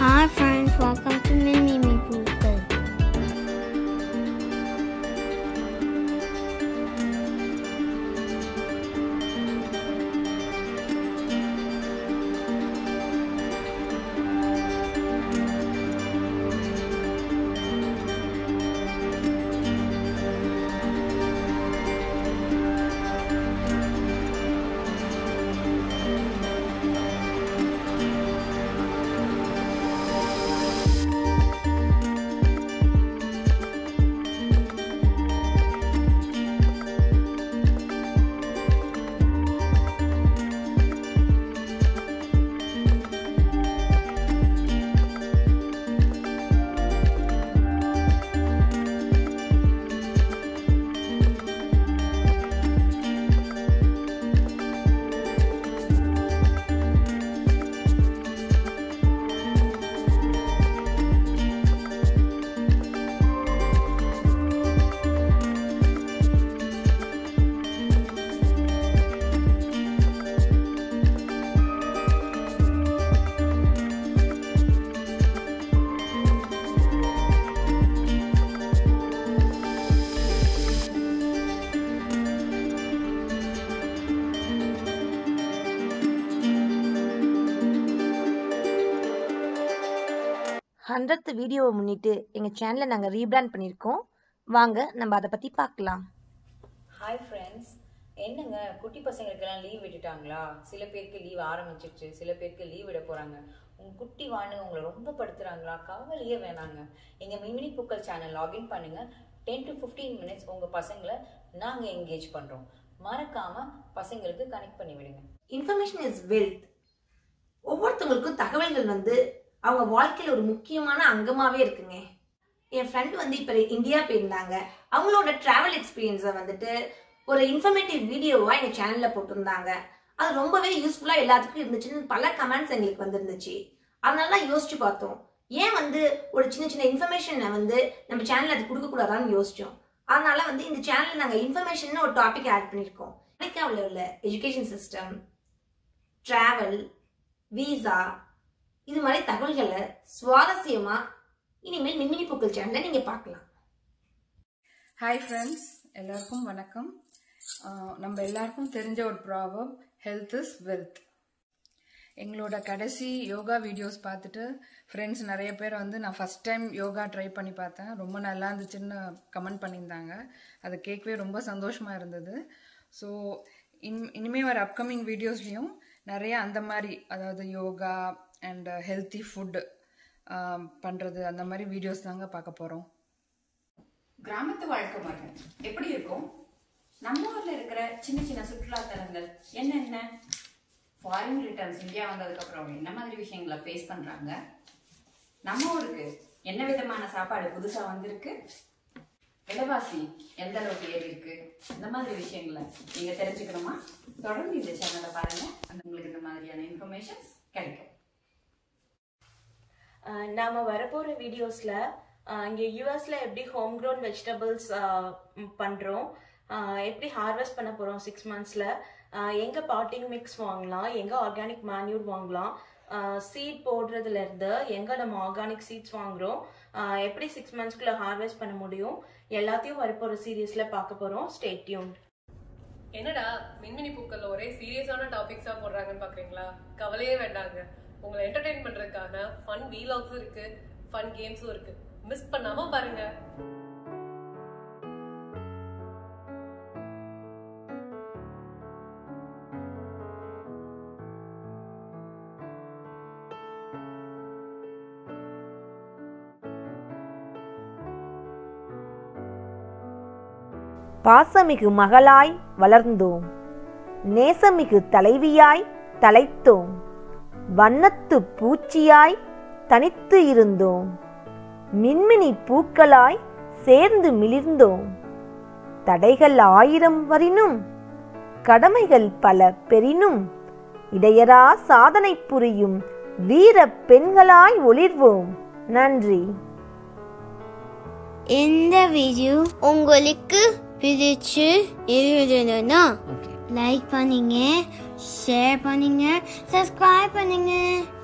Hi friends, welcome to Mini Me Pooper. Hundred வீடியோவை முன்னிட்டு எங்கள் சேனலை நாங்கள் ரீபிராண்ட் பண்ணியிருக்கோம் வாங்க நம்ம அதை பற்றி பார்க்கலாம் ஹாய் ஃப்ரெண்ட்ஸ் என்னங்க குட்டி பசங்களுக்கெல்லாம் லீவ் விட்டுட்டாங்களா சில பேருக்கு லீவ் ஆரம்பிச்சிருச்சு சில பேருக்கு லீவ் விட போகிறாங்க உங்கள் குட்டி வானுங்க உங்களை ரொம்ப படுத்துறாங்களா கவலையே வேணாங்க எங்கள் மிமினி பூக்கள் சேனல் லாகின் பண்ணுங்கள் டென் டு ஃபிஃப்டீன் மினிட்ஸ் உங்கள் பசங்களை நாங்கள் என்கேஜ் பண்ணுறோம் மறக்காமல் பசங்களுக்கு கனெக்ட் பண்ணி விடுங்க இன்ஃபர்மேஷன் இஸ் வெல்த் ஒவ்வொருத்தவங்களுக்கும் தகவல்கள் வந்து அவங்க வாழ்க்கையில் ஒரு முக்கியமான அங்கமாகவே இருக்குங்க என் ஃப்ரெண்ட் வந்து இப்போ இந்தியா போயிருந்தாங்க அவங்களோட ட்ராவல் எக்ஸ்பீரியன்ஸை வந்துட்டு ஒரு இன்ஃபர்மேட்டிவ் வீடியோவாக எங்கள் சேனலில் போட்டிருந்தாங்க அது ரொம்பவே யூஸ்ஃபுல்லாக எல்லாத்துக்கும் இருந்துச்சுன்னு பல கமெண்ட்ஸ் எங்களுக்கு வந்துருந்துச்சு அதனால தான் யோசிச்சு பார்த்தோம் ஏன் வந்து ஒரு சின்ன சின்ன இன்ஃபர்மேஷனை வந்து நம்ம சேனலில் அது கொடுக்கக்கூடாதான்னு யோசிச்சோம் அதனால வந்து இந்த சேனலில் நாங்கள் இன்ஃபர்மேஷன் ஒரு டாபிக் ஆட் பண்ணியிருக்கோம் அமெரிக்காவில் உள்ள எஜுகேஷன் சிஸ்டம் ட்ராவல் வீசா இது மாதிரி தகவல்களை சுவாரஸ்யமா இனிமேல் மின்மினி பூக்கள் சேனல்ல நீங்க பார்க்கலாம் ஹாய் ஃப்ரெண்ட்ஸ் எல்லாருக்கும் வணக்கம் ஆஹ் நம்ம எல்லாருக்கும் தெரிஞ்ச ஒரு ப்ராவப் ஹெல்த் இஸ் வெல்த் எங்களோட கடைசி யோகா வீடியோஸ் பார்த்துட்டு ஃப்ரெண்ட்ஸ் நிறைய பேர் வந்து நான் ஃபஸ்ட் டைம் யோகா ட்ரை பண்ணி பார்த்தேன் ரொம்ப நல்லா இருந்துச்சுன்னு கமெண்ட் பண்ணியிருந்தாங்க அதை கேட்கவே ரொம்ப சந்தோஷமாக இருந்தது ஸோ இன் இனிமேல் வர அப்கமிங் வீடியோஸ்லேயும் நிறைய அந்த மாதிரி அதாவது யோகா அண்ட் ஹெல்த்தி ஃபுட் பண்ணுறது அந்த மாதிரி வீடியோஸ் தாங்க பார்க்க போகிறோம் கிராமத்து வாழ்க்கை முறை எப்படி இருக்கும் நம்ம ஊர்ல இருக்கிற சின்ன சின்ன சுற்றுலா தலங்கள் என்னென்ன ஃபாரின் ரிட்டர்ன்ஸ் இந்தியா வந்ததுக்கு அப்புறம் என்ன மாதிரி விஷயங்களை ஃபேஸ் பண்றாங்க நம்ம ஊருக்கு என்ன விதமான சாப்பாடு புதுசா வந்திருக்கு விலைவாசி எந்த அளவுக்கு ஏறி இருக்கு இந்த மாதிரி விஷயங்களை நீங்க தெரிஞ்சுக்கணுமா தொடர்ந்து இந்த சேனலை பாருங்க அந்த உங்களுக்கு இந்த மாதிரியான இன்ஃபர்மேஷன்ஸ் கிடைக்கும் நாம் வரப்போகிற வீடியோஸில் இங்கே யூஎஸில் எப்படி ஹோம் க்ரோன் வெஜிடபிள்ஸ் பண்ணுறோம் எப்படி ஹார்வெஸ்ட் பண்ண போகிறோம் சிக்ஸ் மந்த்ஸில் எங்கே பாட்டிங் மிக்ஸ் வாங்கலாம் எங்கே ஆர்கானிக் மேன்யூர் வாங்கலாம் சீட் போடுறதுலேருந்து எங்கே நம்ம ஆர்கானிக் சீட்ஸ் வாங்குகிறோம் எப்படி சிக்ஸ் மந்த்ஸ்க்குள்ளே ஹார்வெஸ்ட் பண்ண முடியும் எல்லாத்தையும் வரப்போகிற சீரியஸில் பார்க்க போகிறோம் ஸ்டேட் டியூன் என்னடா மின்மினி பூக்கள்ல ஒரே சீரியஸான டாபிக்ஸா போடுறாங்கன்னு பாக்குறீங்களா கவலையே வேண்டாங்க உங்களை என்டர்டெயின் பண்றதுக்கான ஃபன் வீலாக்ஸும் இருக்கு ஃபன் கேம்ஸும் இருக்கு மிஸ் பண்ணாம பாருங்க பாசமிகு மகளாய் வளர்ந்தோம் நேசமிகு தலைவியாய் தலைத்தோம் வண்ணத்து பூச்சியாய் தனித்து இருந்தோம் மின்மினி பூக்களாய் சேர்ந்து மிளிர்ந்தோம் தடைகள் ஆயிரம் வரினும் கடமைகள் பல பெறினும் இடையரா சாதனை புரியும் வீர பெண்களாய் ஒளிர்வோம் நன்றி இந்த வீடியோ உங்களுக்கு பிடிச்சு இருந்ததுன்னா லைக் பண்ணுங்க ஷேர் பண்ணுங்க சப்ஸ்கிரைப் பண்ணுங்க